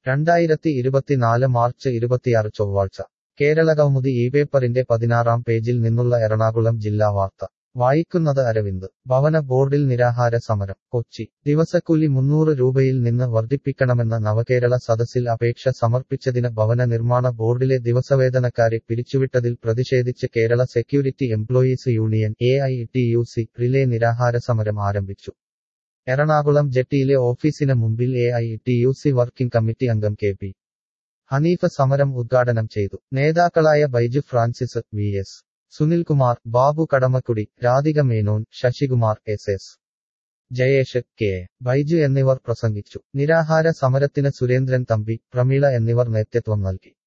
രണ്ടായിരത്തി ഇരുപത്തിനാല് മാർച്ച് ഇരുപത്തിയാറ് ചൊവ്വാഴ്ച കേരള കൗമുദി ഈ പേപ്പറിന്റെ പതിനാറാം പേജിൽ നിന്നുള്ള എറണാകുളം ജില്ലാ വാർത്ത വായിക്കുന്നത് അരവിന്ദ് ഭവന ബോർഡിൽ നിരാഹാര സമരം കൊച്ചി ദിവസക്കൂലി മുന്നൂറ് രൂപയിൽ നിന്ന് വർദ്ധിപ്പിക്കണമെന്ന നവകേരള സദസ്സിൽ അപേക്ഷ സമർപ്പിച്ചതിന് ഭവന നിർമ്മാണ ബോർഡിലെ ദിവസവേതനക്കാരെ പിരിച്ചുവിട്ടതിൽ പ്രതിഷേധിച്ച് Kerala security employees union A I T U C relay നിരാഹാര സമരം ആരംഭിച്ചു എറണാകുളം ജെട്ടിയിലെ ഓഫീസിന് മുമ്പിൽ A I T U C working committee അംഗം കെ പി ഹനീഫ സമരം ഉദ്ഘാടനം ചെയ്തു നേതാക്കളായ Baiju Francis V S Sunilkumar Babu Kadamakkudy Radhika Menon Sasikumar S S Jayesh K Baiju എന്നിവർ പ്രസംഗിച്ചു നിരാഹാര സമരത്തിന് സുരേന്ദ്രൻ തമ്പി പ്രമീള എന്നിവർ നേതൃത്വം നൽകി